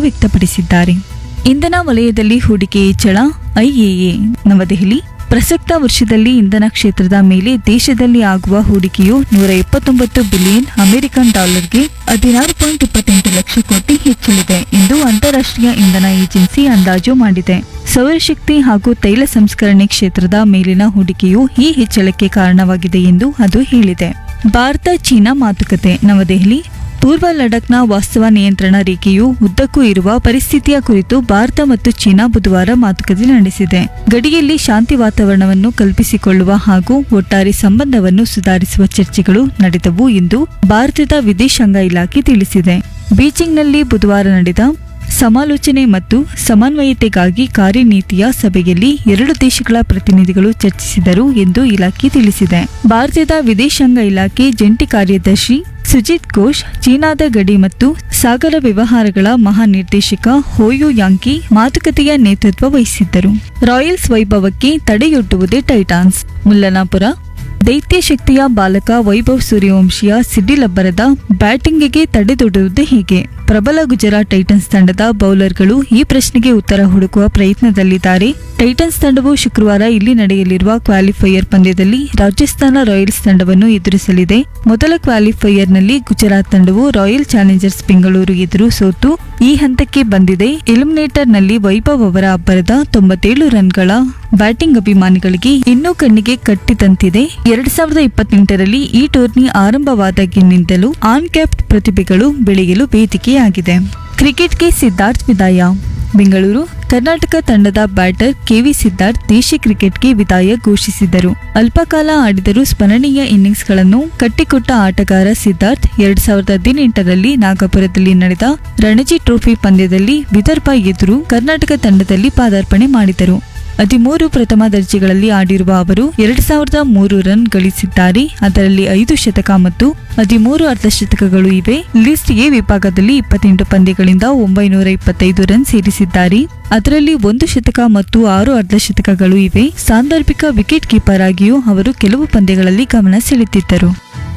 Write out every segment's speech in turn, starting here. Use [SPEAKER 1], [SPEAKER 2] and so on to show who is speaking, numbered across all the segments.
[SPEAKER 1] ವ್ಯಕ್ತಪಡಿಸಿದ್ದಾರೆ ಇಂಧನ ವಲಯದಲ್ಲಿ ಹೂಡಿಕೆ ಹೆಚ್ಚಳ ಐಎಎ ನವದೆಹಲಿ ಪ್ರಸಕ್ತ ವರ್ಷದಲ್ಲಿ ಇಂಧನ ಕ್ಷೇತ್ರದ ಮೇಲೆ ದೇಶದಲ್ಲಿ ಆಗುವ ಹೂಡಿಕೆಯು ನೂರ ಎಪ್ಪತ್ತೊಂಬತ್ತು ಬಿಲಿಯನ್ ಅಮೆರಿಕನ್ ಡಾಲರ್ಗೆ ಹದಿನಾರು ಪಾಯಿಂಟ್ ಇಪ್ಪತ್ತೆಂಟು ಲಕ್ಷ ಕೋಟಿ ಹೆಚ್ಚಲಿದೆ ಎಂದು ಅಂತಾರಾಷ್ಟ್ರೀಯ ಇಂಧನ ಏಜೆನ್ಸಿ ಅಂದಾಜು ಮಾಡಿದೆ ಸೌರಶಕ್ತಿ ಹಾಗೂ ತೈಲ ಸಂಸ್ಕರಣೆ ಕ್ಷೇತ್ರದ ಮೇಲಿನ ಹೂಡಿಕೆಯು ಈ ಹೆಚ್ಚಳಕ್ಕೆ ಕಾರಣವಾಗಿದೆ ಎಂದು ಅದು ಹೇಳಿದೆ ಭಾರತ ಚೀನಾ ಮಾತುಕತೆ ನವದೆಹಲಿ ಪೂರ್ವ ಲಡಖ್ನ ವಾಸ್ತವ ನಿಯಂತ್ರಣ ರೇಖೆಯು ಉದ್ದಕ್ಕೂ ಇರುವ ಪರಿಸ್ಥಿತಿಯ ಕುರಿತು ಭಾರತ ಮತ್ತು ಚೀನಾ ಬುಧವಾರ ಮಾತುಕತೆ ನಡೆಸಿದೆ ಗಡಿಯಲ್ಲಿ ಶಾಂತಿ ವಾತಾವರಣವನ್ನು ಕಲ್ಪಿಸಿಕೊಳ್ಳುವ ಹಾಗೂ ಒಟ್ಟಾರೆ ಸಂಬಂಧವನ್ನು ಸುಧಾರಿಸುವ ಚರ್ಚೆಗಳು ನಡೆದವು ಎಂದು ಭಾರತದ ವಿದೇಶಾಂಗ ಇಲಾಖೆ ತಿಳಿಸಿದೆ ಬೀಜಿಂಗ್ನಲ್ಲಿ ಬುಧವಾರ ನಡೆದ ಸಮಾಲೋಚನೆ ಮತ್ತು ಸಮನ್ವಯತೆಗಾಗಿ ಕಾರ್ಯನೀತಿಯ ಸಭೆಯಲ್ಲಿ ಎರಡು ದೇಶಗಳ ಪ್ರತಿನಿಧಿಗಳು ಚರ್ಚಿಸಿದರು ಎಂದು ಇಲಾಖೆ ತಿಳಿಸಿದೆ ಭಾರತದ ವಿದೇಶಾಂಗ ಇಲಾಖೆ ಜಂಟಿ ಕಾರ್ಯದರ್ಶಿ ಸುಜಿತ್ ಘೋಷ್ ಚೀನಾದ ಗಡಿ ಮತ್ತು ಸಾಗರ ವ್ಯವಹಾರಗಳ ಮಹಾನಿರ್ದೇಶಕ ಹೋಯು ಯಾಂಕಿ ಮಾತುಕತೆಯ ನೇತೃತ್ವ ವಹಿಸಿದ್ದರು ರಾಯಲ್ಸ್ ವೈಭವಕ್ಕೆ ತಡೆಯೊಡ್ಡುವುದೇ ಟೈಟಾನ್ಸ್ ಮುಲ್ಲನಾಪುರ ದೈತ್ಯ ಶಕ್ತಿಯ ಬಾಲಕ ವೈಭವ್ ಸೂರ್ಯವಂಶಿಯ ಸಿಡ್ಡಿಲಬ್ಬರದ ಬ್ಯಾಟಿಂಗಿಗೆ ತಡೆದೊಡ್ಡುವುದು ಹೇಗೆ ಪ್ರಬಲ ಗುಜರಾತ್ ಟೈಟನ್ಸ್ ತಂಡದ ಬೌಲರ್ಗಳು ಈ ಪ್ರಶ್ನೆಗೆ ಉತ್ತರ ಹುಡುಕುವ ಪ್ರಯತ್ನದಲ್ಲಿದ್ದಾರೆ ಟೈಟನ್ಸ್ ತಂಡವು ಶುಕ್ರವಾರ ಇಲ್ಲಿ ನಡೆಯಲಿರುವ ಕ್ವಾಲಿಫೈಯರ್ ಪಂದ್ಯದಲ್ಲಿ ರಾಜಸ್ಥಾನ ರಾಯಲ್ಸ್ ತಂಡವನ್ನು ಎದುರಿಸಲಿದೆ ಮೊದಲ ಕ್ವಾಲಿಫೈಯರ್ನಲ್ಲಿ ಗುಜರಾತ್ ತಂಡವು ರಾಯಲ್ ಚಾಲೆಂಜರ್ಸ್ ಬೆಂಗಳೂರು ಎದುರು ಸೋತು ಈ ಹಂತಕ್ಕೆ ಬಂದಿದೆ ಎಲಿಮಿನೇಟರ್ನಲ್ಲಿ ವೈಭವ್ ಅವರ ಅಬ್ಬರದ ತೊಂಬತ್ತೇಳು ರನ್ಗಳ ಬ್ಯಾಟಿಂಗ್ ಅಭಿಮಾನಿಗಳಿಗೆ ಇನ್ನೂ ಕಣ್ಣಿಗೆ ಕಟ್ಟಿದಂತಿದೆ ಎರಡ್ ಸಾವಿರದ ಇಪ್ಪತ್ತೆಂಟರಲ್ಲಿ ಈ ಟೂರ್ನಿ ಆರಂಭವಾದಾಗಿನಿಂದಲೂ ಆನ್ ಕ್ಯಾಪ್ಟ್ ಪ್ರತಿಭೆಗಳು ಬೆಳೆಯಲು ವೇದಿಕೆಯಾಗಿದೆ ಕ್ರಿಕೆಟ್ಗೆ ಸಿದ್ಧಾರ್ಥ್ ವಿದಾಯ ಬೆಂಗಳೂರು ಕರ್ನಾಟಕ ತಂಡದ ಬ್ಯಾಟರ್ ಕೆವಿ ಸಿದ್ಧಾರ್ಥ್ ದೇಶಿ ಕ್ರಿಕೆಟ್ಗೆ ವಿದಾಯ ಘೋಷಿಸಿದರು ಅಲ್ಪಕಾಲ ಆಡಿದರೂ ಸ್ಮರಣೀಯ ಇನ್ನಿಂಗ್ಸ್ಗಳನ್ನು ಕಟ್ಟಿಕೊಟ್ಟ ಆಟಗಾರ ಸಿದ್ಧಾರ್ಥ್ ಎರಡ್ ಸಾವಿರದ ಹದಿನೆಂಟರಲ್ಲಿ ನಾಗಪುರದಲ್ಲಿ ನಡೆದ ರಣಜಿ ಟ್ರೋಫಿ ಪಂದ್ಯದಲ್ಲಿ ವಿದರ್ಭ ಎದುರು ಕರ್ನಾಟಕ ತಂಡದಲ್ಲಿ ಪಾದಾರ್ಪಣೆ ಮಾಡಿದರು ಹದಿಮೂರು ಪ್ರಥಮ ದರ್ಜೆಗಳಲ್ಲಿ ಆಡಿರುವ ಅವರು ಎರಡ್ ಸಾವಿರದ ಮೂರು ರನ್ ಗಳಿಸಿದ್ದಾರೆ ಅದರಲ್ಲಿ ಐದು ಶತಕ ಮತ್ತು ಹದಿಮೂರು ಅರ್ಧಶತಕಗಳು ಇವೆ ಲಿಸ್ಟ್ ಎ ವಿಭಾಗದಲ್ಲಿ ಇಪ್ಪತ್ತೆಂಟು ಪಂದ್ಯಗಳಿಂದ ಒಂಬೈನೂರ ಇಪ್ಪತ್ತೈದು ರನ್ ಸೇರಿಸಿದ್ದಾರೆ ಅದರಲ್ಲಿ ಒಂದು ಶತಕ ಮತ್ತು ಆರು ಅರ್ಧಶತಕಗಳು ಇವೆ ಸಾಂದರ್ಭಿಕ ವಿಕೆಟ್ ಕೀಪರ್ ಆಗಿಯೂ ಅವರು ಕೆಲವು ಪಂದ್ಯಗಳಲ್ಲಿ ಗಮನ ಸೆಳೆದಿದ್ದರು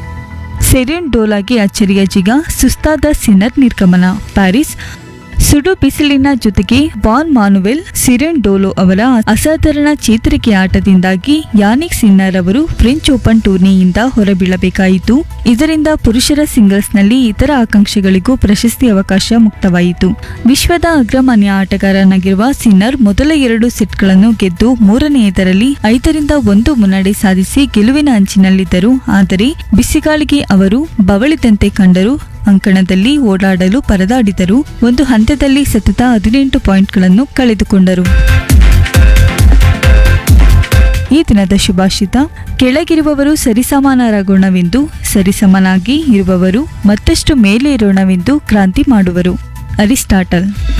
[SPEAKER 1] ಸೆರೆನ್ ಡೋಲಾಗೆ ಅಚ್ಚರಿಯ ಜಿಗ ಸುಸ್ತಾದ ಸಿನ್ನರ್ ನಿರ್ಗಮನ ಪ್ಯಾರಿಸ್ ಸುಡು ಬಿಸಿಲಿನ ಜೊತೆಗೆ ವಾನ್ ಮಾನುವೆಲ್ ಸಿರೆನ್ ಡೋಲೋ ಅವರ ಅಸಾಧಾರಣ ಚೇತರಿಕೆ ಆಟದಿಂದಾಗಿ ಯಾನಿಕ್ ಸಿನ್ನರ್ ಅವರು ಫ್ರೆಂಚ್ ಓಪನ್ ಟೂರ್ನಿಯಿಂದ ಹೊರಬೀಳಬೇಕಾಯಿತು ಇದರಿಂದ ಪುರುಷರ ಸಿಂಗಲ್ಸ್ನಲ್ಲಿ ಇತರ ಆಕಾಂಕ್ಷೆಗಳಿಗೂ ಪ್ರಶಸ್ತಿ ಅವಕಾಶ ಮುಕ್ತವಾಯಿತು ವಿಶ್ವದ ಅಗ್ರಮಾನ್ಯ ಆಟಗಾರನಾಗಿರುವ ಸಿನ್ನರ್ ಮೊದಲ ಎರಡು ಸೆಟ್ಗಳನ್ನು ಗೆದ್ದು ಮೂರನೆಯದರಲ್ಲಿ ಐದರಿಂದ ಒಂದು ಮುನ್ನಡೆ ಸಾಧಿಸಿ ಗೆಲುವಿನ ಅಂಚಿನಲ್ಲಿದ್ದರು ಆದರೆ ಬಿಸಿಗಾಳಿಗೆ ಅವರು ಬವಳಿದಂತೆ ಕಂಡರು ಅಂಕಣದಲ್ಲಿ ಓಡಾಡಲು ಪರದಾಡಿದರು ಒಂದು ಹಂತದಲ್ಲಿ ಸತತ ಹದಿನೆಂಟು ಪಾಯಿಂಟ್ಗಳನ್ನು ಕಳೆದುಕೊಂಡರು ಈ ದಿನದ ಶುಭಾಷಿತ ಕೆಳಗಿರುವವರು ಸರಿಸಮಾನರಾಗೋಣವೆಂದು ಸರಿಸಮನಾಗಿ ಇರುವವರು ಮತ್ತಷ್ಟು ಮೇಲೆ ಇರೋಣವೆಂದು ಕ್ರಾಂತಿ ಮಾಡುವರು ಅರಿಸ್ಟಾಟಲ್